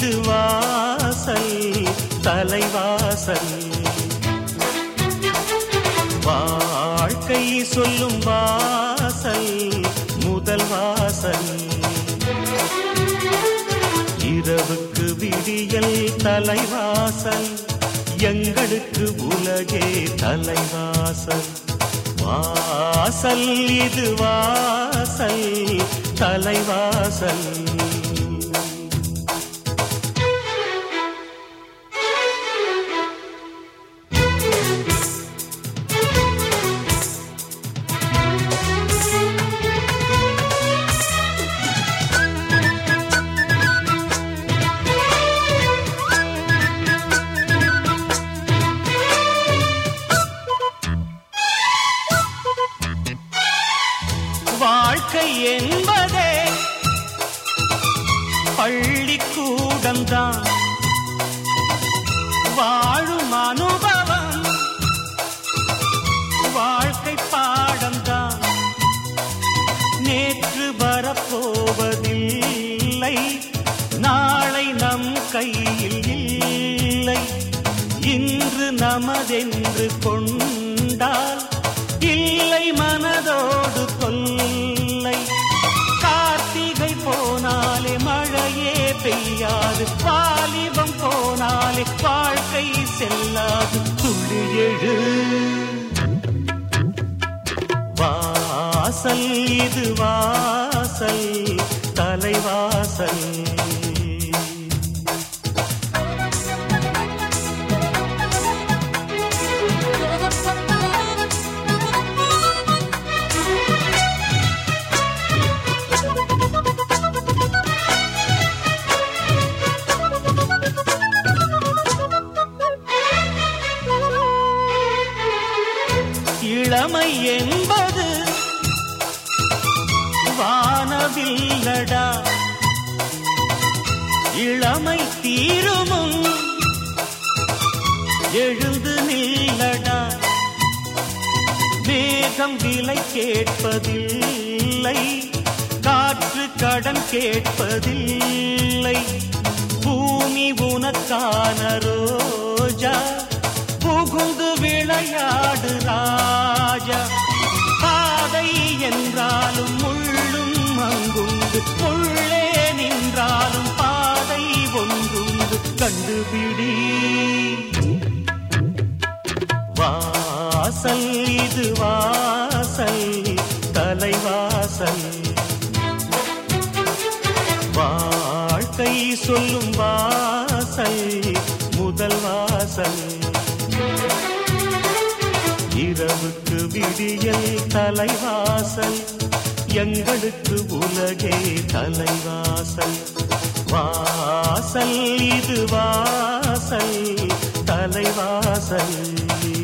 இது வாசல் தலைவாசல் வாழ்க்கை சொல்லும் வாசல் முதல் வாசல் இரவுக்கு விடியல் தலைவாசல் எங்களுக்கு உலகே தலைவாசல் வாசல் இது வாசல் தலைவாசல் வாழ்க்கை என்பதே பள்ளிக்கூடம்தான் வாழும் அனுபவம் வாழ்க்கை பாடம்தான் நேற்று வரப்போவதில்லை நாளை நம் கையில் இல்லை இன்று நமதென்று கொண்டால் இல்லை மனதோடு கொல்லை கார்த்திகை போனாலே மழையே பெய்யாது வாலிபம் போனாலே வாழ்க்கை செல்லாது துளி எழு வாசல் இது வாசல் தலைவாசல் இளமை என்பது வானவில்லடா இளமை தீருமும் எழுந்து நில்லடா மேகம் விலை கேட்பதில்லை காற்று கடன் கேட்பதில்லை பூமி உனக்கான ரோஜா புகுந்து விளையாடு ராஜா பாதை என்றாலும் முள்ளும் அங்குண்டு முள்ளே நின்றாலும் பாதை ஒன்றுண்டு கண்டுபிடி வாசல் இது வாசல் தலைவாசல் வாழ்க்கை சொல்லும் வாசல் முதல் வாசல் இரவுக்கு விடியல் தலைவாசல் எங்களுக்கு உலகே தலைவாசல் வாசல் இது வாசல் தலைவாசல்